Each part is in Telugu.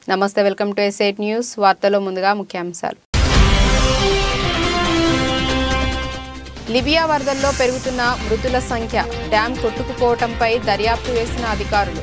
నమస్తే వెల్కమ్ టు ఎస్ఐట్ న్యూస్ వార్తలో ముందుగా ముఖ్యాంశాలు లిబియా వరదల్లో పెరుగుతున్న మృతుల సంఖ్య డ్యాం కొట్టుకుపోవడంపై దర్యాప్తు వేసిన అధికారులు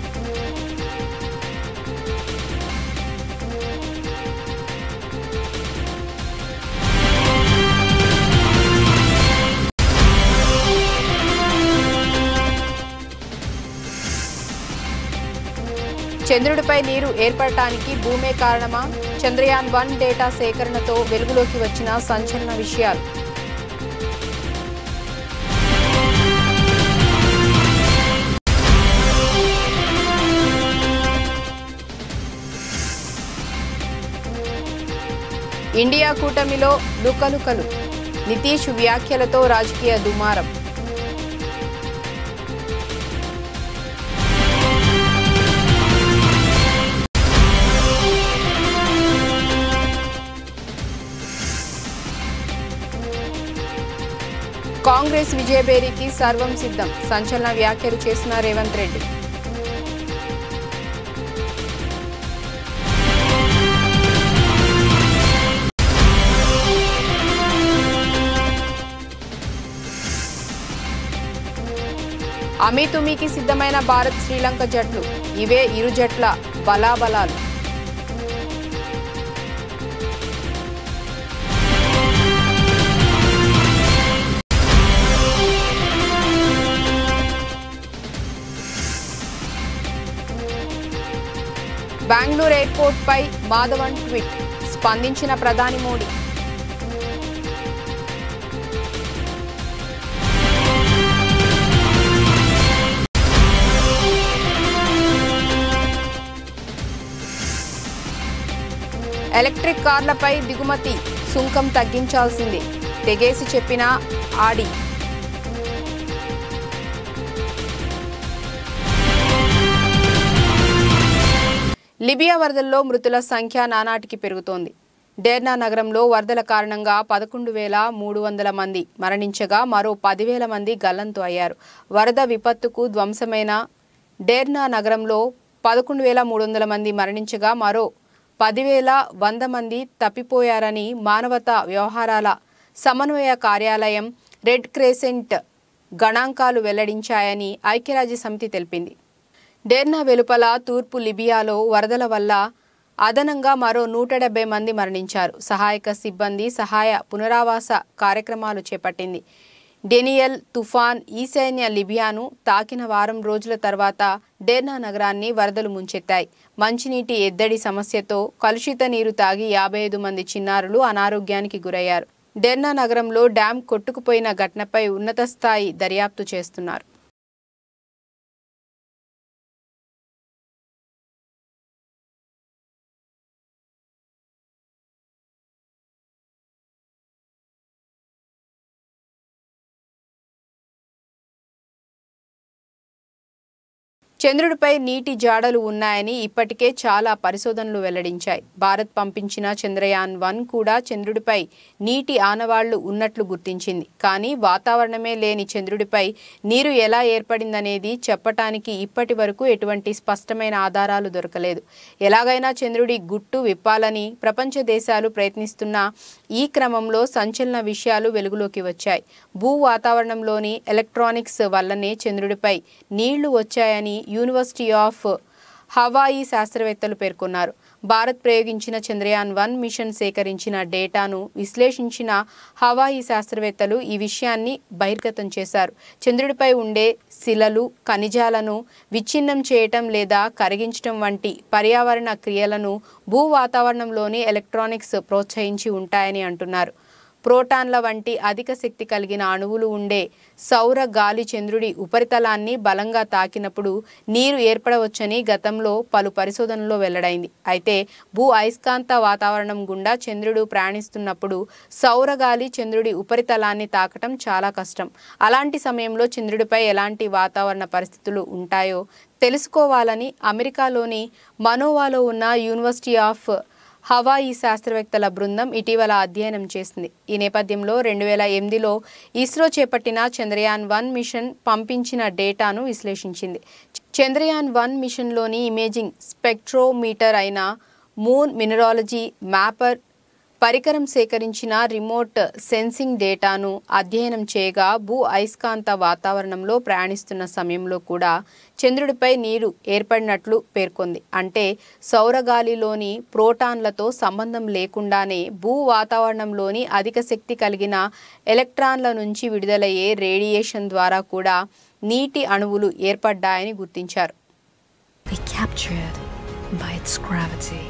చంద్రుడిపై నీరు ఏర్పడటానికి భూమే కారణమా చంద్రయాన్ వన్ డేటా సేకరణతో వెలుగులోకి వచ్చిన సంచలన విషయాలు ఇండియా కూటమిలో లుకలుకలు నితీష్ వ్యాఖ్యలతో రాజకీయ దుమారం కాంగ్రెస్ విజయబేరికి సర్వం సిద్ధం సంచలన వ్యాఖ్యలు చేసిన రేవంత్ రెడ్డి అమీతుమీకి సిద్ధమైన భారత్ శ్రీలంక జట్లు ఇవే ఇరు జట్ల బలాబలాలు బెంగళూరు ఎయిర్పోర్ట్ పై మాధవన్ ట్వీట్ స్పందించిన ప్రధాని మోడీ ఎలక్ట్రిక్ కార్లపై దిగుమతి సుంకం తగ్గించాల్సిందే తెగేసి చెప్పిన ఆడి లిబియా వరదల్లో మృతుల సంఖ్య నానాటికి పెరుగుతోంది డేర్నా నగరంలో వరదల కారణంగా పదకొండు వేల మూడు వందల మంది మరణించగా మరో పదివేల మంది గల్లంతు అయ్యారు వరద విపత్తుకు ధ్వంసమైన డేర్నా నగరంలో పదకొండు వేల మూడు వందల మంది మరణించగా మరో పదివేల వంద మంది తప్పిపోయారని మానవతా వ్యవహారాల సమన్వయ కార్యాలయం రెడ్ క్రేసెంట్ గణాంకాలు వెల్లడించాయని ఐక్యరాజ్య సమితి తెలిపింది డేర్నా వెలుపల తూర్పు లిబియాలో వరదల వల్ల అదనంగా మరో నూట డెబ్బై మంది మరణించారు సహాయక సిబ్బంది సహాయ పునరావాస కార్యక్రమాలు చేపట్టింది డెనియల్ తుఫాన్ ఈశాన్య లిబియాను తాకిన వారం రోజుల తర్వాత డేర్నా నగరాన్ని వరదలు ముంచెత్తాయి మంచినీటి ఎద్దడి సమస్యతో కలుషిత నీరు తాగి యాభై ఐదు మంది చిన్నారులు అనారోగ్యానికి గురయ్యారు డెర్నా నగరంలో డ్యాం కొట్టుకుపోయిన ఘటనపై ఉన్నత స్థాయి దర్యాప్తు చేస్తున్నారు చంద్రుడిపై నీటి జాడలు ఉన్నాయని ఇప్పటికే చాలా పరిశోధనలు వెల్లడించాయి భారత్ పంపించిన చంద్రయాన్ వన్ కూడా చంద్రుడిపై నీటి ఆనవాళ్లు ఉన్నట్లు గుర్తించింది కానీ వాతావరణమే లేని చంద్రుడిపై నీరు ఎలా ఏర్పడిందనేది చెప్పటానికి ఇప్పటి వరకు ఎటువంటి స్పష్టమైన ఆధారాలు దొరకలేదు ఎలాగైనా చంద్రుడి గుట్టు విప్పాలని ప్రపంచ దేశాలు ప్రయత్నిస్తున్న ఈ క్రమంలో సంచలన విషయాలు వెలుగులోకి వచ్చాయి భూ వాతావరణంలోని ఎలక్ట్రానిక్స్ వల్లనే చంద్రుడిపై నీళ్లు వచ్చాయని యూనివర్సిటీ ఆఫ్ హవాయి శాస్త్రవేత్తలు పేర్కొన్నారు భారత్ ప్రయోగించిన చంద్రయాన్ వన్ మిషన్ సేకరించిన డేటాను విశ్లేషించిన హవాయి శాస్త్రవేత్తలు ఈ విషయాన్ని బహిర్గతం చేశారు చంద్రుడిపై ఉండే శిలలు ఖనిజాలను విచ్ఛిన్నం చేయటం లేదా కరిగించటం వంటి పర్యావరణ క్రియలను భూ వాతావరణంలోని ఎలక్ట్రానిక్స్ ప్రోత్సహించి ఉంటాయని అంటున్నారు ప్రోటాన్ల వంటి అధిక శక్తి కలిగిన అణువులు ఉండే సౌర గాలి చంద్రుడి ఉపరితలాన్ని బలంగా తాకినప్పుడు నీరు ఏర్పడవచ్చని గతంలో పలు పరిశోధనల్లో వెల్లడైంది అయితే భూ అయస్కాంత వాతావరణం గుండా చంద్రుడు ప్రయాణిస్తున్నప్పుడు సౌర గాలి చంద్రుడి ఉపరితలాన్ని తాకటం చాలా కష్టం అలాంటి సమయంలో చంద్రుడిపై ఎలాంటి వాతావరణ పరిస్థితులు ఉంటాయో తెలుసుకోవాలని అమెరికాలోని మనోవాలో ఉన్న యూనివర్సిటీ ఆఫ్ హవాయి శాస్త్రవేత్తల బృందం ఇటీవల అధ్యయనం చేసింది ఈ నేపథ్యంలో రెండు వేల ఎనిమిదిలో ఇస్రో చేపట్టిన చంద్రయాన్ వన్ మిషన్ పంపించిన డేటాను విశ్లేషించింది చంద్రయాన్ వన్ మిషన్లోని ఇమేజింగ్ స్పెక్ట్రోమీటర్ అయిన మూన్ మినరాలజీ మ్యాపర్ పరికరం సేకరించిన రిమోట్ సెన్సింగ్ డేటాను అధ్యయనం చేయగా భూ అయస్కాంత వాతావరణంలో ప్రయాణిస్తున్న సమయంలో కూడా చంద్రుడిపై నీరు ఏర్పడినట్లు పేర్కొంది అంటే సౌరగాలిలోని ప్రోటాన్లతో సంబంధం లేకుండానే భూ వాతావరణంలోని అధిక శక్తి కలిగిన ఎలక్ట్రాన్ల నుంచి విడుదలయ్యే రేడియేషన్ ద్వారా కూడా నీటి అణువులు ఏర్పడ్డాయని గుర్తించారు be captured by its gravity.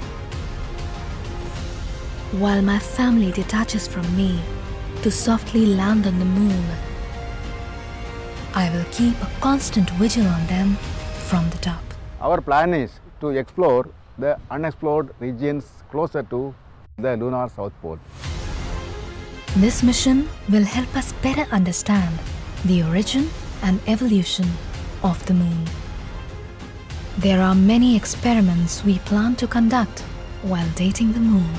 While my family detaches from me to softly land on the moon, I will keep a constant vigil on them from the top. Our plan is to explore the unexplored regions closer to the lunar south pole. This mission will help us better understand the origin and evolution of the moon. There are many experiments we plan to conduct while dating the moon.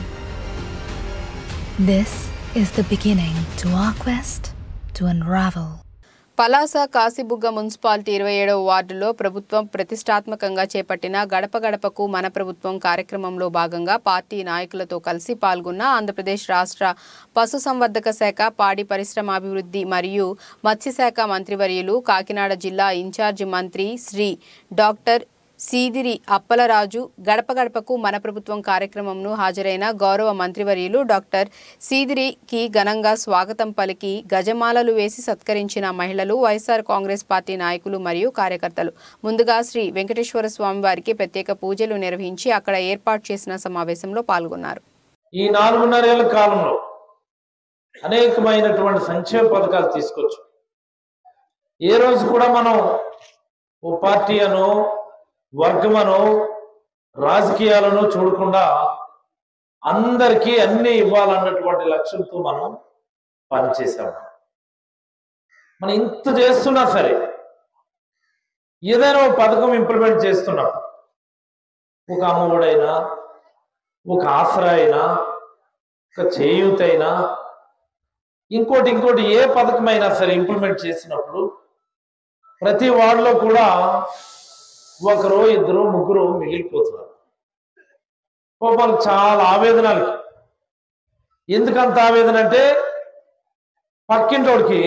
This is the beginning to our quest to unravel Palasa Kasibugga municipality ఇరవై ఏడవ వార్డులో ప్రభుత్వం ప్రతిష్టాత్మకంగా చేపట్టిన గడప గడపకు మన ప్రభుత్వం కార్యక్రమంలో భాగంగా పార్టీ నాయకులతో కలిసి పాల్గొన్న ఆంధ్రప్రదేశ్ రాష్ట్ర పశుసంవర్ధక శాఖ పాడి పరిశ్రమాభివృద్ధి మరియు మత్స్యశాఖ మంత్రివర్యులు కాకినాడ జిల్లా ఇన్ఛార్జి మంత్రి శ్రీ డాక్టర్ సీదిరి అప్పలరాజు గడప గడపకు మన ప్రభుత్వం కార్యక్రమంను హాజరైన గౌరవ మంత్రివర్యులు డాక్టర్ సీదిరికి ఘనంగా స్వాగతం పలికి గజమాలలు వేసి సత్కరించిన మహిళలు వైఎస్ఆర్ కాంగ్రెస్ పార్టీ నాయకులు మరియు కార్యకర్తలు ముందుగా శ్రీ వెంకటేశ్వర స్వామి వారికి ప్రత్యేక పూజలు నిర్వహించి అక్కడ ఏర్పాటు చేసిన సమావేశంలో పాల్గొన్నారు ఈ నాలుగున్నరేళ్ల కాలంలో అనేకమైనటువంటి సంక్షేమ పథకాలు తీసుకొచ్చు ఏ రోజు కూడా మనం ఓ పార్టీ అనో వర్గమనో రాజకీయాలను చూడకుండా అందరికీ అన్ని ఇవ్వాలన్నటువంటి లక్ష్యంతో మనం పనిచేసాము మనం ఇంత చేస్తున్నా సరే ఏదైనా ఒక పథకం ఇంప్లిమెంట్ చేస్తున్నాం ఒక అమ్మఒడైనా ఒక ఆసరా అయినా ఒక చేయూతైనా ఇంకోటి ఇంకోటి ఏ పథకమైనా సరే ఇంప్లిమెంట్ చేసినప్పుడు ప్రతి వార్డులో కూడా ఒకరు ఇద్దరు ముగ్గురు మిగిలిపోతున్నారు పాపం చాలా ఆవేదనలకి ఎందుకంత ఆవేదన అంటే పక్కింటోడికి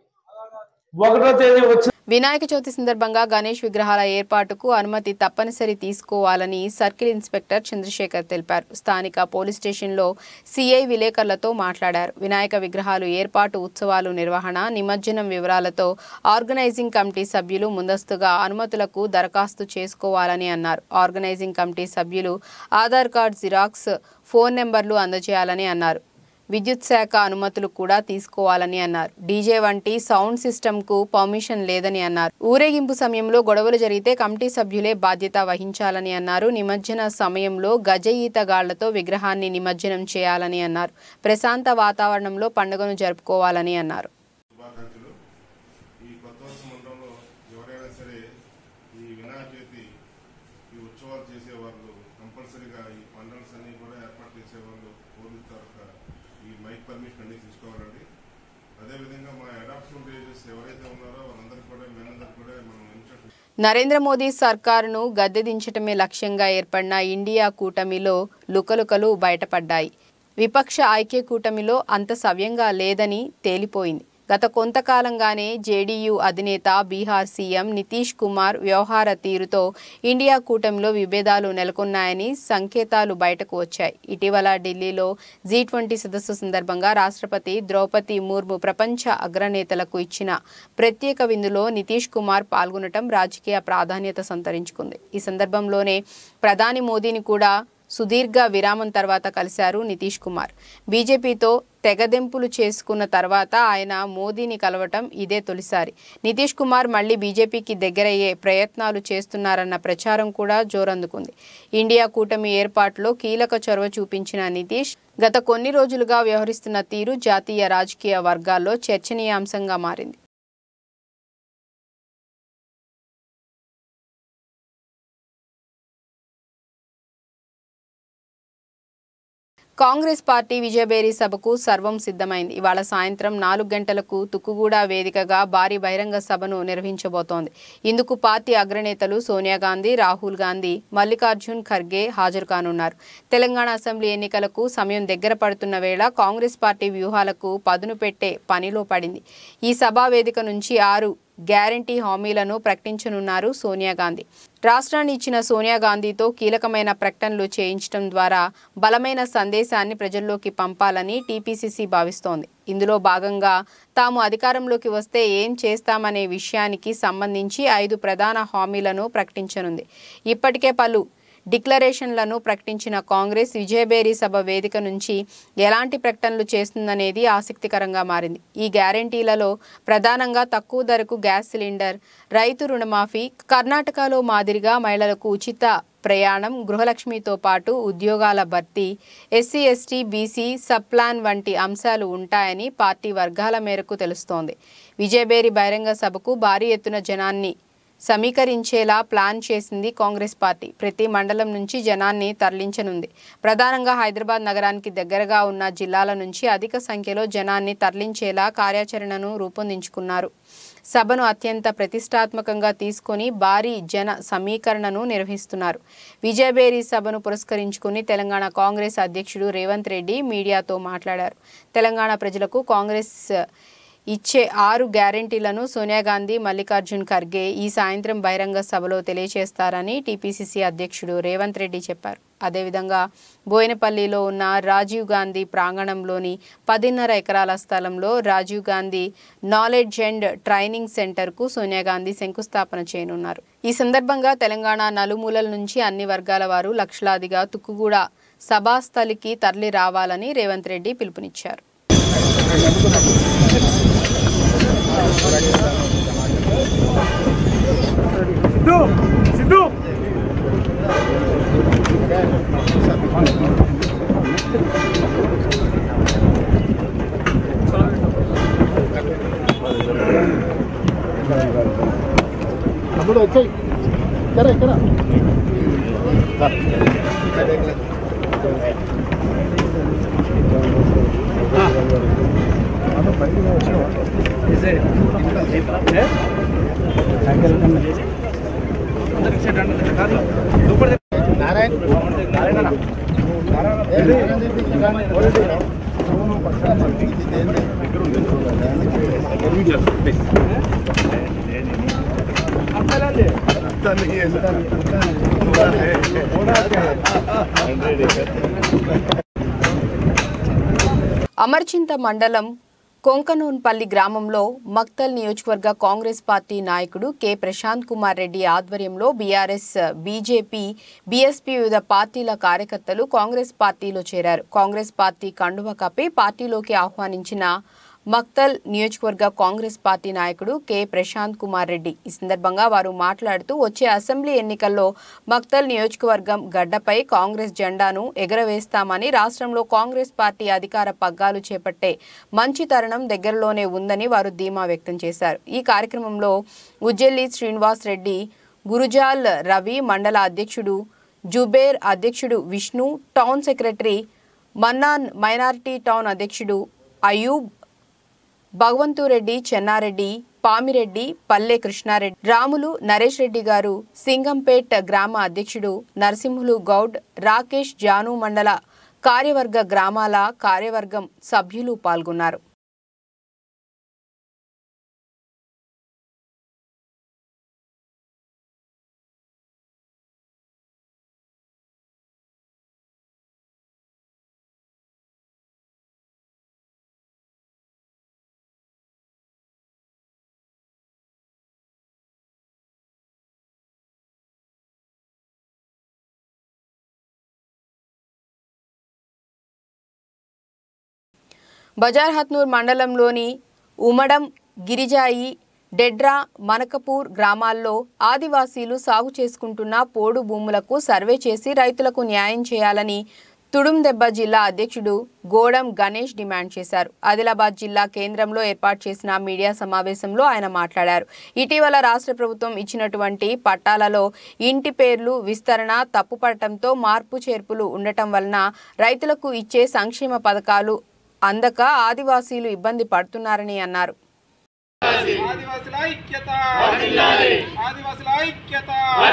ఒకటో తేదీ వచ్చి వినాయక చవితి సందర్భంగా గణేష్ విగ్రహాల ఏర్పాటుకు అనుమతి తప్పనిసరి తీసుకోవాలని సర్కిల్ ఇన్స్పెక్టర్ చంద్రశేఖర్ తెలిపారు స్థానిక పోలీస్ స్టేషన్లో సిఐ విలేకరులతో మాట్లాడారు వినాయక విగ్రహాలు ఏర్పాటు ఉత్సవాలు నిర్వహణ నిమజ్జనం వివరాలతో ఆర్గనైజింగ్ కమిటీ సభ్యులు ముందస్తుగా అనుమతులకు దరఖాస్తు చేసుకోవాలని అన్నారు ఆర్గనైజింగ్ కమిటీ సభ్యులు ఆధార్ కార్డ్ జిరాక్స్ ఫోన్ నెంబర్లు అందజేయాలని అన్నారు విద్యుత్ శాఖ అనుమతులు కూడా తీసుకోవాలని అన్నారు డీజే వంటి సౌండ్ సిస్టమ్కు పర్మిషన్ లేదని అన్నారు ఊరేగింపు సమయంలో గొడవలు జరిగితే కమిటీ సభ్యులే బాధ్యత వహించాలని అన్నారు నిమజ్జన సమయంలో గజ ఈతగాళ్లతో విగ్రహాన్ని నిమజ్జనం చేయాలని అన్నారు ప్రశాంత వాతావరణంలో పండుగను జరుపుకోవాలని అన్నారు శుభాకాంక్షలు ఈ కొత్త వర్ష మండలంలో ఎవరైనా సరే ఈ వినాయక చవితి ఈ ఉత్సవాలు చేసేవాళ్ళు కంపల్సరీగా ఈ పండల్స్ అన్ని కూడా ఏర్పాటు చేసేవాళ్ళు పోలీస్ తరఫున ఈ మైక్ పర్మిషన్ అన్ని తీసుకోవాలండి అదేవిధంగా మా అడాప్షన్ రేజెస్ ఎవరైతే ఉన్నారో వాళ్ళందరికీ కూడా వీళ్ళందరికీ కూడా మనం ఇన్స్ట్రక్షన్ నరేంద్ర మోదీ సర్కారును గద్దెదించటమే లక్ష్యంగా ఏర్పడిన ఇండియా కూటమిలో లుకలుకలు బయటపడ్డాయి విపక్ష ఐక్య కూటమిలో అంత సవ్యంగా లేదని తేలిపోయింది గత కొంతకాలంగానే జేడీయూ అధినేత బీహార్ సీఎం నితీష్ కుమార్ వ్యవహార తీరుతో ఇండియా కూటమిలో విభేదాలు నెలకొన్నాయని సంకేతాలు బయటకు వచ్చాయి ఇటీవల ఢిల్లీలో జీ ట్వంటీ సదస్సు సందర్భంగా రాష్ట్రపతి ద్రౌపది ముర్ము ప్రపంచ అగ్రనేతలకు ఇచ్చిన ప్రత్యేక విందులో నితీష్ కుమార్ పాల్గొనటం రాజకీయ ప్రాధాన్యత సంతరించుకుంది ఈ సందర్భంలోనే ప్రధాని మోదీని కూడా సుదీర్ఘ విరామం తర్వాత కలిశారు నితీష్ కుమార్ బీజేపీతో తెగదెంపులు చేసుకున్న తర్వాత ఆయన మోదీని కలవటం ఇదే తొలిసారి నితీష్ కుమార్ మళ్లీ బీజేపీకి దగ్గరయ్యే ప్రయత్నాలు చేస్తున్నారన్న ప్రచారం కూడా జోరందుకుంది ఇండియా కూటమి ఏర్పాటులో కీలక చొరవ చూపించిన నితీష్ గత కొన్ని రోజులుగా వ్యవహరిస్తున్న తీరు జాతీయ రాజకీయ వర్గాల్లో చర్చనీయాంశంగా మారింది కాంగ్రెస్ పార్టీ విజయబేరి సభకు సర్వం సిద్ధమైంది ఇవాళ సాయంత్రం నాలుగు గంటలకు తుక్కుగూడ వేదికగా భారీ బహిరంగ సభను నిర్వహించబోతోంది ఇందుకు పార్టీ అగ్రనేతలు సోనియా గాంధీ రాహుల్ గాంధీ మల్లికార్జున్ ఖర్గే హాజరు కానున్నారు తెలంగాణ అసెంబ్లీ ఎన్నికలకు సమయం దగ్గర పడుతున్న వేళ కాంగ్రెస్ పార్టీ వ్యూహాలకు పదును పెట్టే పనిలో పడింది ఈ సభా వేదిక నుంచి ఆరు గ్యారంటీ హామీలను ప్రకటించనున్నారు సోనియా గాంధీ రాష్ట్రాన్ని ఇచ్చిన సోనియా గాంధీతో కీలకమైన ప్రకటనలు చేయించడం ద్వారా బలమైన సందేశాన్ని ప్రజల్లోకి పంపాలని టీపీసీసీ భావిస్తోంది ఇందులో భాగంగా తాము అధికారంలోకి వస్తే ఏం చేస్తామనే విషయానికి సంబంధించి ఐదు ప్రధాన హామీలను ప్రకటించనుంది ఇప్పటికే పలు డిక్లరేషన్లను ప్రకటించిన కాంగ్రెస్ విజయబేరి సభ వేదిక నుంచి ఎలాంటి ప్రకటనలు చేస్తుందనేది ఆసక్తికరంగా మారింది ఈ గ్యారంటీలలో ప్రధానంగా తక్కువ ధరకు గ్యాస్ సిలిండర్ రైతు రుణమాఫీ కర్ణాటకలో మాదిరిగా మహిళలకు ఉచిత ప్రయాణం గృహలక్ష్మితో పాటు ఉద్యోగాల భర్తీ SC ST BC sub plan వంటి అంశాలు ఉంటాయని పార్టీ వర్గాల మేరకు తెలుస్తోంది విజయబేరి బహిరంగ సభకు భారీ ఎత్తున జనాన్ని సమీకరించేలా ప్లాన్ చేసింది కాంగ్రెస్ పార్టీ ప్రతి మండలం నుంచి జనాన్ని తరలించనుంది ప్రధానంగా హైదరాబాద్ నగరానికి దగ్గరగా ఉన్న జిల్లాల నుంచి అధిక సంఖ్యలో జనాన్ని తరలించేలా కార్యాచరణను రూపొందించుకున్నారు సభను అత్యంత ప్రతిష్టాత్మకంగా తీసుకొని భారీ జన సమీకరణను నిర్వహిస్తున్నారు విజయబేరి సభను పురస్కరించుకుని తెలంగాణ కాంగ్రెస్ అధ్యక్షుడు రేవంత్ రెడ్డి మీడియాతో మాట్లాడారు తెలంగాణ ప్రజలకు కాంగ్రెస్ ఇచ్చే ఆరు గ్యారంటీలను సోనియా గాంధీ మల్లికార్జున్ ఖర్గే ఈ సాయంత్రం బహిరంగ సభలో తెలియజేస్తారని టీపీసీసీ అధ్యక్షుడు రేవంత్ రెడ్డి చెప్పారు అదేవిధంగా బోయినపల్లిలో ఉన్న రాజీవ్ గాంధీ ప్రాంగణంలోని పదిన్నర ఎకరాల స్థలంలో Rajiv Gandhi knowledge and training సెంటర్కు సోనియా గాంధీ శంకుస్థాపన చేయనున్నారు ఈ సందర్భంగా తెలంగాణ నలుమూలల నుంచి అన్ని వర్గాల వారు లక్షలాదిగా తుక్కుగూడ సభాస్థలికి తరలి రావాలని రేవంత్ రెడ్డి పిలుపునిచ్చారు తమ్ముడు వచ్చాయి ఇక్కడ ఇక్కడ అమర్చింత మండలం కొంకనోన్పల్లి గ్రామంలో మక్తల్ నియోజకవర్గ కాంగ్రెస్ పార్టీ నాయకుడు కె ప్రశాంత్ కుమార్ రెడ్డి ఆధ్వర్యంలో బీఆర్ఎస్ బీజేపీ బీఎస్పీ వివిధ పార్టీల కార్యకర్తలు కాంగ్రెస్ పార్టీలో చేరారు కాంగ్రెస్ పార్టీ కండువ కప్పి పార్టీలోకి ఆహ్వానించిన మక్తల్ నియోజకవర్గ కాంగ్రెస్ పార్టీ నాయకుడు కె ప్రశాంత్ కుమార్ రెడ్డి ఈ సందర్భంగా వారు మాట్లాడుతూ వచ్చే అసెంబ్లీ ఎన్నికల్లో మక్తల్ నియోజకవర్గం గడ్డపై కాంగ్రెస్ జెండాను ఎగరవేస్తామని రాష్ట్రంలో కాంగ్రెస్ పార్టీ అధికార పగ్గాలు చేపట్టే మంచి తరుణం దగ్గరలోనే ఉందని వారు ధీమా వ్యక్తం చేశారు ఈ కార్యక్రమంలో ఉజ్జెల్లి శ్రీనివాస్ రెడ్డి గురుజాల్ రవి మండల అధ్యక్షుడు జుబేర్ అధ్యక్షుడు Vishnu town secretary Mannan minority town అధ్యక్షుడు అయూబ్ భగవంతురెడ్డి చెన్నారెడ్డి పామిరెడ్డి పల్లె కృష్ణారెడ్డి రాములు నరేష్ రెడ్డి గారు సింగంపేట్ గ్రామ అధ్యక్షుడు నరసింహులు గౌడ్ రాకేష్ జాను మండల కార్యవర్గ గ్రామాల కార్యవర్గం సభ్యులు పాల్గొన్నారు బజార్ హత్నూర్ మండలంలోని ఉమడం గిరిజాయి డెడ్రా మనకపూర్ గ్రామాల్లో ఆదివాసీలు సాగు చేసుకుంటున్న పోడు భూములకు సర్వే చేసి రైతులకు న్యాయం చేయాలని తుడుందెబ్బ జిల్లా అధ్యక్షుడు గోడం గణేష్ డిమాండ్ చేశారు ఆదిలాబాద్ జిల్లా కేంద్రంలో ఏర్పాటు చేసిన మీడియా సమావేశంలో ఆయన మాట్లాడారు ఇటీవల రాష్ట్ర ప్రభుత్వం ఇచ్చినటువంటి పట్టాలలో ఇంటి పేర్లు విస్తరణ తప్పుపడటంతో మార్పు చేర్పులు ఉండటం వలన రైతులకు ఇచ్చే సంక్షేమ పథకాలు అందక ఆదివాసీలు ఇబ్బంది పడుతున్నారని అన్నారు ఆదివాసుల ఐక్యత ఆదివాసుల ఐక్యత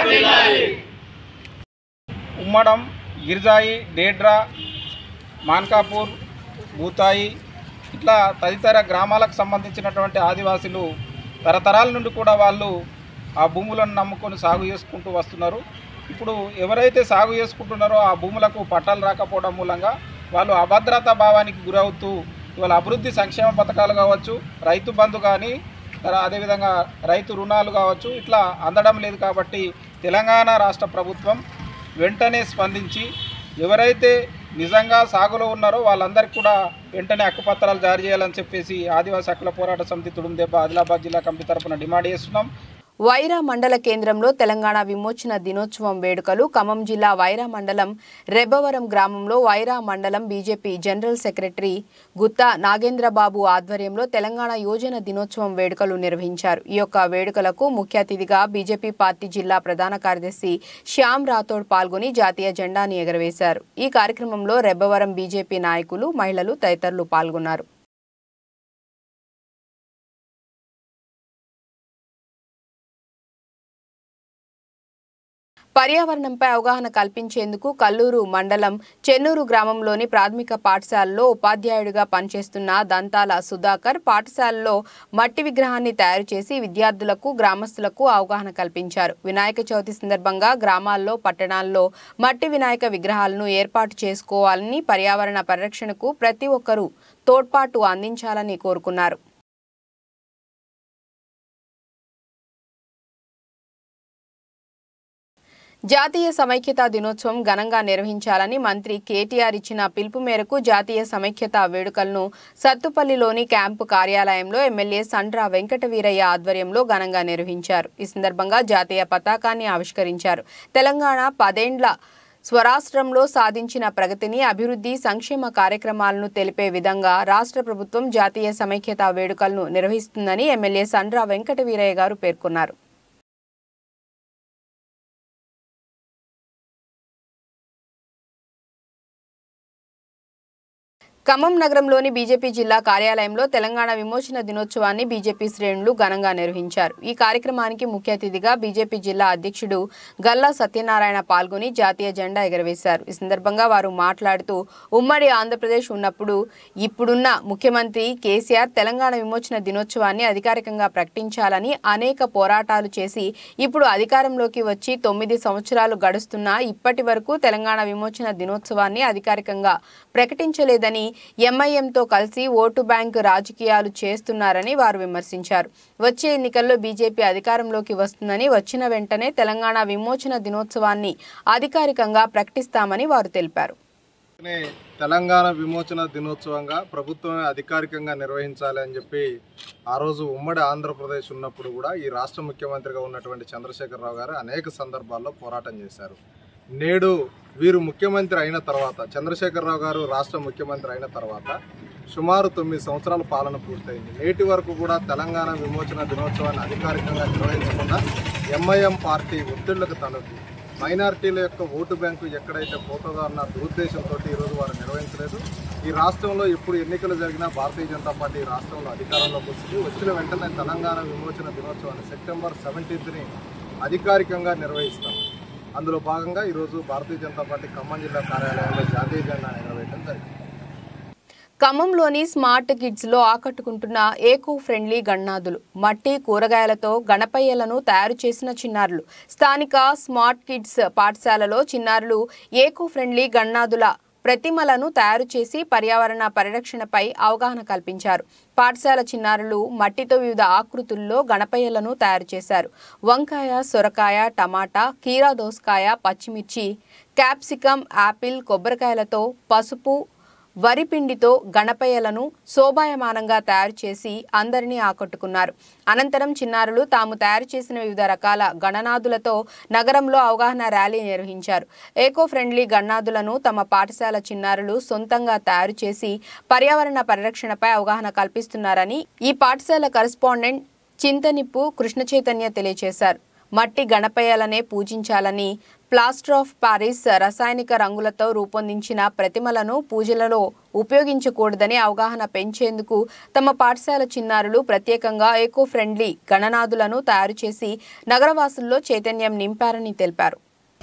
ఉమ్మడం గిరిజాయి డేడ్రా మాన్కాపూర్ భూతాయి ఇట్లా తదితర గ్రామాలకు సంబంధించినటువంటి ఆదివాసులు తరతరాల నుండి కూడా వాళ్ళు ఆ భూములను నమ్ముకొని సాగు చేసుకుంటూ వస్తున్నారు ఇప్పుడు ఎవరైతే సాగు చేసుకుంటున్నారో ఆ భూములకు పట్టాలు రాకపోవడం మూలంగా వాళ్ళు అభద్రతా భావానికి గురవుతూ ఇవాళ అభివృద్ధి సంక్షేమ పథకాలు కావచ్చు రైతు బంధు కానీ తర- అదేవిధంగా రైతు రుణాలు కావచ్చు ఇట్లా అందడం లేదు కాబట్టి తెలంగాణ రాష్ట్ర ప్రభుత్వం వెంటనే స్పందించి ఎవరైతే నిజంగా సాగులో ఉన్నారో వాళ్ళందరికీ కూడా వెంటనే హక్కుపత్రాలు జారీ చేయాలని చెప్పేసి ఆదివాసీ హక్కుల పోరాట సమితి తుడుందెబ్బ ఆదిలాబాద్ జిల్లా కమిటీ తరపున డిమాండ్ చేస్తున్నాం వైరా మండల కేంద్రంలో తెలంగాణ విమోచన దినోత్సవం వేడుకలు ఖమ్మం జిల్లా వైరా మండలం రెబ్బవరం గ్రామంలో వైరా మండలం BJP general secretary Gutta Nagendrababu ఆధ్వర్యంలో తెలంగాణ యోజన దినోత్సవం వేడుకలు నిర్వహించారు ఈ యొక్క వేడుకలకు ముఖ్య అతిథిగా బీజేపీ పార్టీ జిల్లా ప్రధాన కార్యదర్శి శ్యామ్ రాథోడ్ పాల్గొని జాతీయ జెండాని ఎగరవేశారు ఈ కార్యక్రమంలో రెబ్బవరం బీజేపీ నాయకులు మహిళలు తదితరులు పాల్గొన్నారు పర్యావరణంపై అవగాహన కల్పించేందుకు కల్లూరు మండలం చెన్నూరు గ్రామంలోని ప్రాథమిక పాఠశాలలో ఉపాధ్యాయుడిగా పనిచేస్తున్న దంతాల సుధాకర్ పాఠశాలలో మట్టి విగ్రహాన్ని తయారు చేసి విద్యార్థులకు గ్రామస్తులకు అవగాహన కల్పించారు వినాయక చవితి సందర్భంగా గ్రామాల్లో పట్టణాల్లో మట్టి వినాయక విగ్రహాలను ఏర్పాటు చేసుకోవాలని పర్యావరణ పరిరక్షణకు ప్రతి ఒక్కరూ తోడ్పాటు అందించాలని కోరుకున్నారు జాతీయ సమైక్యత దినోత్సవం ఘనంగా నిర్వహించాలని మంత్రి కేటీఆర్ ఇచ్చిన పిలుపు మేరకు జాతీయ సమైక్యత వేడుకలను సత్తుపల్లిలోని క్యాంపు కార్యాలయంలో ఎమ్మెల్యే సండ్రా వెంకటవీరయ్య ఆధ్వర్యంలో ఘనంగా నిర్వహించారు ఈ సందర్భంగా జాతీయ పతాకాన్ని ఆవిష్కరించారు తెలంగాణ పదేండ్ల స్వరాష్ట్రంలో సాధించిన ప్రగతిని అభివృద్ధి సంక్షేమ కార్యక్రమాలను తెలిపే విధంగా రాష్ట్ర ప్రభుత్వం జాతీయ సమైక్యత వేడుకలను నిర్వహిస్తుందని ఎమ్మెల్యే సండ్రా వెంకటవీరయ్య గారు పేర్కొన్నారు ఖమ్మం నగరంలోని బీజేపీ జిల్లా కార్యాలయంలో తెలంగాణ విమోచన దినోత్సవాన్ని బీజేపీ శ్రేణులు ఘనంగా నిర్వహించారు ఈ కార్యక్రమానికి ముఖ్య అతిథిగా బీజేపీ జిల్లా అధ్యక్షుడు గల్లా సత్యనారాయణ పాల్గొని జాతీయ జెండా ఎగరవేశారు ఈ సందర్భంగా వారు మాట్లాడుతూ ఉమ్మడి ఆంధ్రప్రదేశ్ ఉన్నప్పుడు ఇప్పుడున్న ముఖ్యమంత్రి కేసీఆర్ తెలంగాణ విమోచన దినోత్సవాన్ని అధికారికంగా ప్రకటించాలని అనేక పోరాటాలు చేసి ఇప్పుడు అధికారంలోకి వచ్చి తొమ్మిది సంవత్సరాలు గడుస్తున్నా ఇప్పటి వరకు తెలంగాణ విమోచన దినోత్సవాన్ని అధికారికంగా ప్రకటించలేదని ఎంఐఎంతో కలిసి ఓటు బ్యాంకు రాజకీయాలు చేస్తున్నారని వారు విమర్శించారు వచ్చే ఎన్నికల్లో బీజేపీ అధికారంలోకి వస్తుందని వచ్చిన వెంటనే తెలంగాణ విమోచన దినోత్సవాన్ని అధికారికంగా ప్రకటిస్తామని వారు తెలిపారు నే తెలంగాణ విమోచన దినోత్సవంగా ప్రభుత్వమే అధికారికంగా నిర్వహించాలి అని చెప్పి ఆ రోజు ఉమ్మడి ఆంధ్రప్రదేశ్ ఉన్నప్పుడు కూడా ఈ రాష్ట్ర ముఖ్యమంత్రిగా ఉన్నటువంటి చంద్రశేఖరరావు గారు అనేక సందర్భాల్లో పోరాటం చేశారు నేడు వీరు ముఖ్యమంత్రి అయిన తర్వాత చంద్రశేఖరరావు గారు రాష్ట్ర ముఖ్యమంత్రి అయిన తర్వాత సుమారు తొమ్మిది సంవత్సరాల పాలన పూర్తయింది నేటి వరకు కూడా తెలంగాణ విమోచన దినోత్సవాన్ని అధికారికంగా నిర్వహించకుండా ఎంఐఎం పార్టీ ఒత్తిళ్లకు తలొగ్గి మైనారిటీల యొక్క ఓటు బ్యాంకు ఎక్కడైతే పోతుందో అన్న దురుద్దేశంతో ఈరోజు వారు నిర్వహించలేదు ఈ రాష్ట్రంలో ఎప్పుడు ఎన్నికలు జరిగినా భారతీయ జనతా పార్టీ ఈ రాష్ట్రంలో అధికారంలోకి వచ్చింది వచ్చిన వెంటనే తెలంగాణ విమోచన దినోత్సవాన్ని సెప్టెంబర్ సెవెంటీన్త్ని అధికారికంగా నిర్వహిస్తాం అందులో భాగంగా ఈరోజు భారతీయ జనతా పార్టీ ఖమ్మం జిల్లా కార్యాలయంలో జాతీయ జెండా ఎగరవేయడం జరిగింది ఖమ్మంలోని స్మార్ట్ కిడ్స్ లో ఆకట్టుకుంటున్న ఏకో ఫ్రెండ్లీ గణనాదులు మట్టి కూరగాయలతో గణపయ్యలను తయారు చేసిన చిన్నారులు స్థానిక స్మార్ట్ కిడ్స్ పాఠశాలలో చిన్నారులు ఏకో ఫ్రెండ్లీ గణనాదుల ప్రతిమలను తయారు చేసి పర్యావరణ పరిరక్షణపై అవగాహన కల్పించారు పాఠశాల చిన్నారులు మట్టితో వివిధ ఆకృతుల్లో గణపయ్యలను తయారు చేశారు వంకాయ సొరకాయ టమాటా కీరా దోసకాయ పచ్చిమిర్చి క్యాప్సికం యాపిల్ కొబ్బరికాయలతో పసుపు వరి పిండితో గణపయ్యలను శోభాయమానంగా తయారు చేసి అందరినీ ఆకట్టుకున్నారు అనంతరం చిన్నారులు తాము తయారు చేసిన వివిధ రకాల గణనాదులతో నగరంలో అవగాహన ర్యాలీ నిర్వహించారు ఏకో ఫ్రెండ్లీ గణనాదులను తమ పాఠశాల చిన్నారులు సొంతంగా తయారు చేసి పర్యావరణ పరిరక్షణపై అవగాహన కల్పిస్తున్నారని ఈ పాఠశాల కరెస్పాండెంట్ చింతనిప్పు కృష్ణ చైతన్య తెలియజేశారు మట్టి గణపయ్యలనే పూజించాలని ప్లాస్టర్ ఆఫ్ పారిస్ రసాయనిక రంగులతో రూపొందించిన ప్రతిమలను పూజలలో ఉపయోగించకూడదని అవగాహన పెంచేందుకు తమ పాఠశాల చిన్నారులు ప్రత్యేకంగా ఎకో ఫ్రెండ్లీ గణనాదులను తయారు చేసి నగరవాసుల్లో చైతన్యం నింపారని తెలిపారు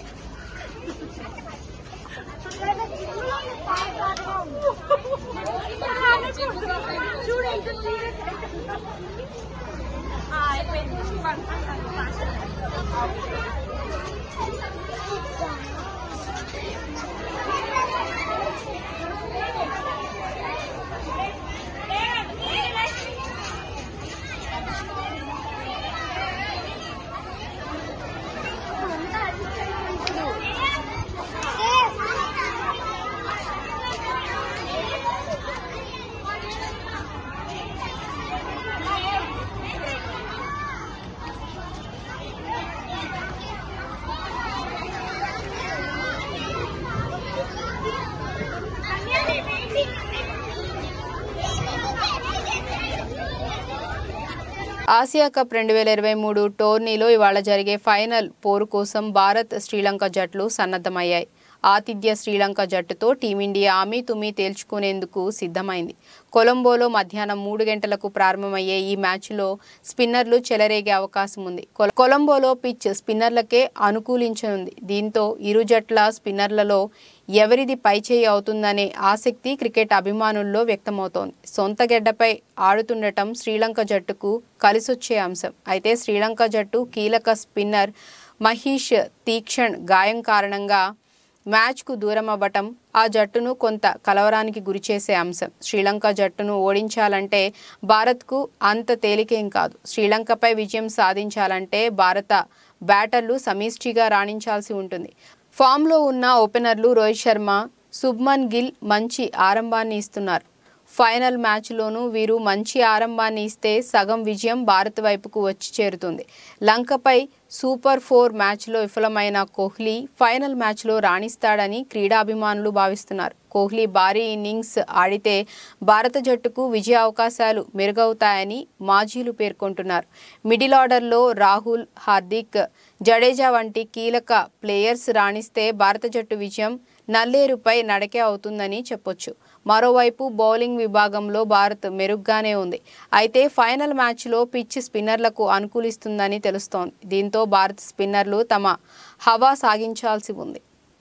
ఆసియా కప్ రెండు వేల ఇరవై మూడు టోర్నీలో ఇవాళ జరిగే ఫైనల్ పోరు కోసం భారత్ శ్రీలంక జట్లు సన్నద్ధమయ్యాయి ఆతిథ్య శ్రీలంక జట్టుతో టీమిండియా ఆమె తుమి తేల్చుకునేందుకు సిద్ధమైంది కొలంబోలో మధ్యాహ్నం మూడు గంటలకు ప్రారంభమయ్యే ఈ మ్యాచ్లో స్పిన్నర్లు చెలరేగే అవకాశం ఉంది కొల- కొలంబోలో పిచ్ స్పిన్నర్లకే అనుకూలించనుంది దీంతో ఇరు జట్ల స్పిన్నర్లలో ఎవరిది పైచేయి అవుతుందనే ఆసక్తి క్రికెట్ అభిమానుల్లో వ్యక్తమవుతోంది సొంత గెడ్డపై ఆడుతుండటం శ్రీలంక జట్టుకు కలిసొచ్చే అంశం అయితే శ్రీలంక జట్టు కీలక స్పిన్నర్ మహీష్ తీక్షణ్ గాయం కారణంగా మ్యాచ్కు దూరం అవ్వటం ఆ జట్టును కొంత కలవరానికి గురిచేసే అంశం శ్రీలంక జట్టును ఓడించాలంటే భారత్కు అంత తేలికేం కాదు శ్రీలంకపై విజయం సాధించాలంటే భారత బ్యాటర్లు సమిష్టిగా రాణించాల్సి ఉంటుంది ఫామ్లో ఉన్న ఓపెనర్లు రోహిత్ శర్మ శుభ్మన్ గిల్ మంచి ఆరంభాన్ని ఇస్తున్నారు ఫైనల్ మ్యాచ్లోనూ వీరు మంచి ఆరంభాన్ని ఇస్తే సగం విజయం భారత్ వైపుకు వచ్చి చేరుతుంది లంకపై సూపర్ ఫోర్ మ్యాచ్లో విఫలమైన కోహ్లీ ఫైనల్ మ్యాచ్లో రాణిస్తాడని క్రీడాభిమానులు భావిస్తున్నారు కోహ్లీ భారీ ఇన్నింగ్స్ ఆడితే భారత జట్టుకు విజయ అవకాశాలు మెరుగవుతాయని మాజీలు పేర్కొంటున్నారు మిడిల్ ఆర్డర్లో రాహుల్ హార్దిక్ జడేజా వంటి కీలక ప్లేయర్స్ రాణిస్తే భారత జట్టు విజయం నల్లేరుపై నడకే అవుతుందని చెప్పొచ్చు మరోవైపు బౌలింగ్ విభాగంలో భారత్ మెరుగ్గానే ఉంది అయితే ఫైనల్ మ్యాచ్లో పిచ్ స్పిన్నర్లకు అనుకూలిస్తుందని తెలుస్తోంది దీంతో భారత్ స్పిన్నర్లు తమ హవా సాగించాల్సి ఉంది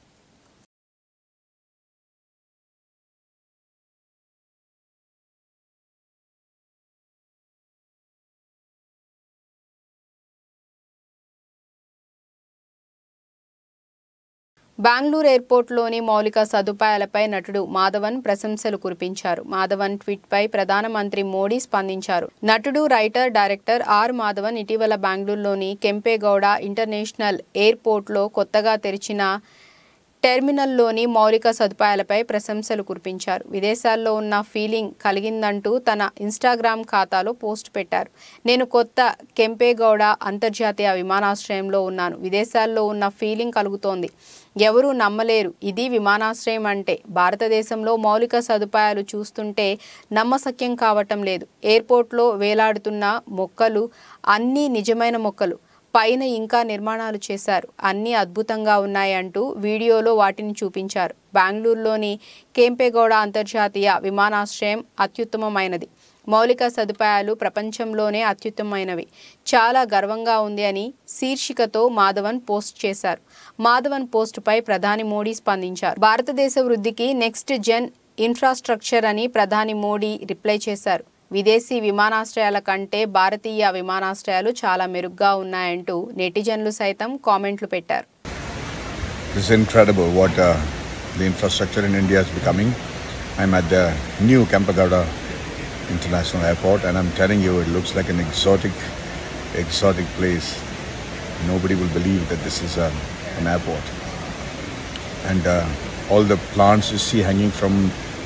బెంగళూరు ఎయిర్పోర్ట్లోని మౌలిక సదుపాయాలపై నటుడు మాధవన్ ప్రశంసలు కురిపించారు మాధవన్ ట్వీట్పై ప్రధానమంత్రి మోడీ స్పందించారు నటుడు రైటర్ డైరెక్టర్ ఆర్ మాధవన్ ఇటీవల బెంగళూరులోని కెంపేగౌడ ఇంటర్నేషనల్ ఎయిర్పోర్ట్లో కొత్తగా తెరిచిన టెర్మినల్లోని మౌలిక సదుపాయాలపై ప్రశంసలు కురిపించారు విదేశాల్లో ఉన్న ఫీలింగ్ కలిగిందంటూ తన ఇన్స్టాగ్రామ్ ఖాతాలో పోస్ట్ పెట్టారు నేను కొత్త కెంపేగౌడ అంతర్జాతీయ విమానాశ్రయంలో ఉన్నాను విదేశాల్లో ఉన్న ఫీలింగ్ కలుగుతోంది ఎవరూ నమ్మలేరు ఇది విమానాశ్రయం అంటే భారతదేశంలో మౌలిక సదుపాయాలు చూస్తుంటే నమ్మశక్యం కావటం లేదు ఎయిర్పోర్ట్లో వేలాడుతున్న మొక్కలు అన్నీ నిజమైన మొక్కలు పైన ఇంకా నిర్మాణాలు చేశారు అన్నీ అద్భుతంగా ఉన్నాయంటూ వీడియోలో వాటిని చూపించారు బెంగళూరులోని కేంపేగౌడ అంతర్జాతీయ విమానాశ్రయం అత్యుత్తమమైనది మౌలిక సదుపాయాలు ప్రపంచంలోనే అత్యుత్తమైనవి చాలా గర్వంగా ఉంది అని శీర్షికతో మాధవన్ పోస్ట్ చేశారు మాధవన్ పోస్టుపై ప్రధాని మోడీ స్పందించారు భారతదేశ వృద్ధికి నెక్స్ట్ జెన్ ఇన్ఫ్రాస్ట్రక్చర్ అని ప్రధాని మోడీ రిప్లై చేశారు విదేశీ విమానాశ్రయాల కంటే భారతీయ విమానాశ్రయాలు చాలా మెరుగ్గా ఉన్నాయంటూ నెటిజన్లు సైతం కామెంట్లు పెట్టారు It's incredible what uh, the infrastructure in India is becoming. I'm at the new Kampagowda International Airport, and I'm telling you, it looks like an exotic, exotic place. Nobody will believe that this is uh, an airport. And uh, all the plants you see hanging from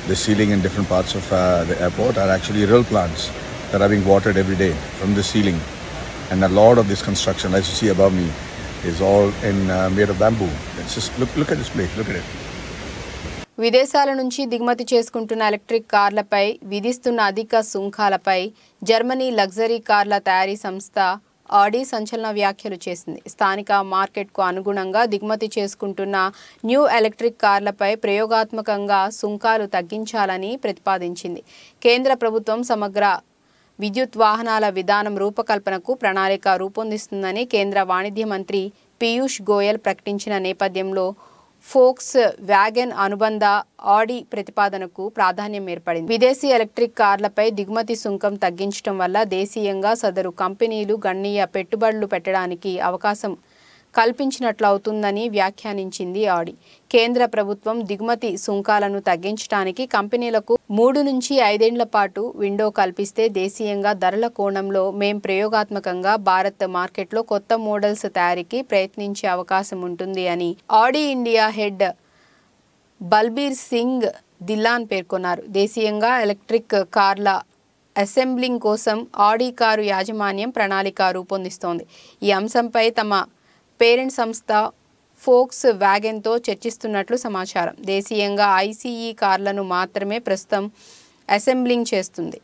the ceiling in different parts of uh, the airport are actually real plants that are being watered every day from the ceiling. And a lot of this construction, as you see above me, is all in uh, made of bamboo. It's just look look at this place. Look at it. విదేశాల నుంచి దిగుమతి చేసుకుంటున్న ఎలక్ట్రిక్ కార్లపై విధిస్తున్న అధిక సుంకాలపై జర్మనీ లగ్జరీ కార్ల తయారీ సంస్థ ఆడి సంచలన వ్యాఖ్యలు చేసింది స్థానిక మార్కెట్కు అనుగుణంగా దిగుమతి చేసుకుంటున్న న్యూ ఎలక్ట్రిక్ కార్లపై ప్రయోగాత్మకంగా సుంకాలు తగ్గించాలని ప్రతిపాదించింది కేంద్ర ప్రభుత్వం సమగ్ర విద్యుత్ వాహనాల విధానం రూపకల్పనకు ప్రణాళిక రూపొందిస్తుందని కేంద్ర వాణిజ్య మంత్రి పీయూష్ గోయల్ ప్రకటించిన నేపథ్యంలో ఫోక్స్ వ్యాగన్ అనుబంధ ఆడి ప్రతిపాదనకు ప్రాధాన్యం ఏర్పడింది విదేశీ ఎలక్ట్రిక్ కార్లపై దిగుమతి సుంకం తగ్గించడం వల్ల దేశీయంగా సదరు కంపెనీలు గణనీయ పెట్టుబడులు పెట్టడానికి అవకాశం కల్పించినట్లవుతుందని వ్యాఖ్యానించింది ఆడి కేంద్ర ప్రభుత్వం దిగుమతి సుంకాలను తగ్గించడానికి కంపెనీలకు మూడు నుంచి ఐదేండ్ల పాటు విండో కల్పిస్తే దేశీయంగా ధరల కోణంలో మేం ప్రయోగాత్మకంగా భారత్ మార్కెట్లో కొత్త మోడల్స్ తయారీకి ప్రయత్నించే అవకాశం ఉంటుంది అని Audi India head Balbir Singh Dhillon పేర్కొన్నారు దేశీయంగా ఎలక్ట్రిక్ కార్ల అసెంబ్లింగ్ కోసం ఆడి కారు యాజమాన్యం ప్రణాళిక రూపొందిస్తోంది ఈ అంశంపై తమ పేరెంట్ సంస్థ ఫోక్స్ వ్యాగన్తో చర్చిస్తున్నట్లు సమాచారం దేశీయంగా ఐసీఈ కార్లను మాత్రమే ప్రస్తుతం అసెంబ్లింగ్ చేస్తుంది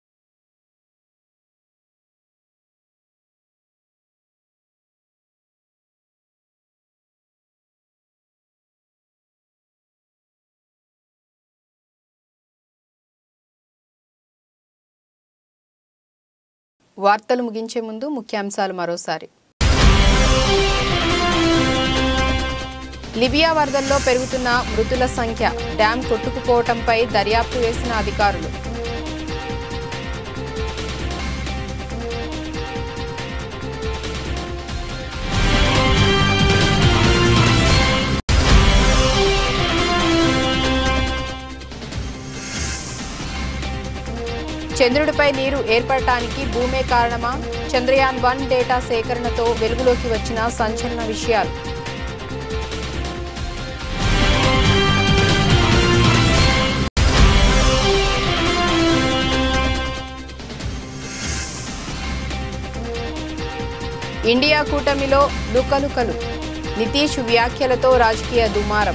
వార్తలు ముగించే ముందు ముఖ్యాంశాలు మరోసారి లిబియా వరదల్లో పెరుగుతున్న మృతుల సంఖ్య డ్యాం కొట్టుకుపోవటంపై దర్యాప్తు వేసిన అధికారులు చంద్రుడిపై నీరు ఏర్పడటానికి భూమే కారణమా చంద్రయాన్ వన్ డేటా సేకరణతో వెలుగులోకి వచ్చిన సంచలన విషయాలు ఇండియా కూటమిలో లుకలుకలు నితీష్ వ్యాఖ్యలతో రాజకీయ దుమారం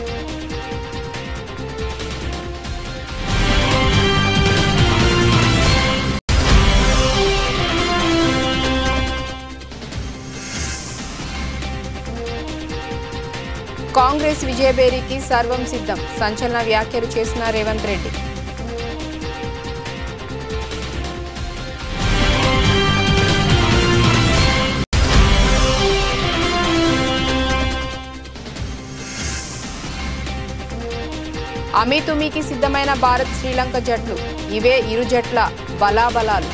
కాంగ్రెస్ విజయబేరికి సర్వం సిద్ధం సంచలన వ్యాఖ్యలు చేసిన రేవంత్ రెడ్డి అమీతుమీకి సిద్ధమైన భారత్ శ్రీలంక జట్లు ఇవే ఇరు జట్ల బలాబలాలు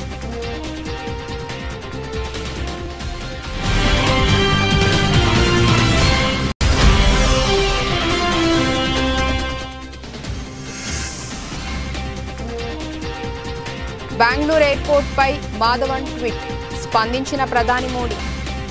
బెంగళూరు ఎయిర్పోర్ట్ పై మాధవన్ ట్వీట్ స్పందించిన ప్రధాని మోడీ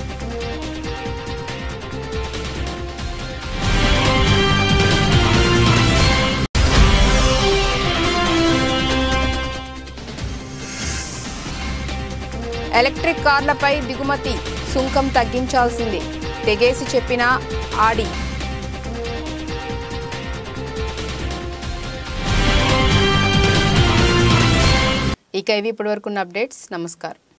ఎలక్ట్రిక్ కార్లపై దిగుమతి సుంకం తగ్గించాల్సిందే తెగేసి చెప్పిన ఆడి ఇక ఇవి ఇప్పటివరకు ఉన్న అప్డేట్స్ నమస్కారం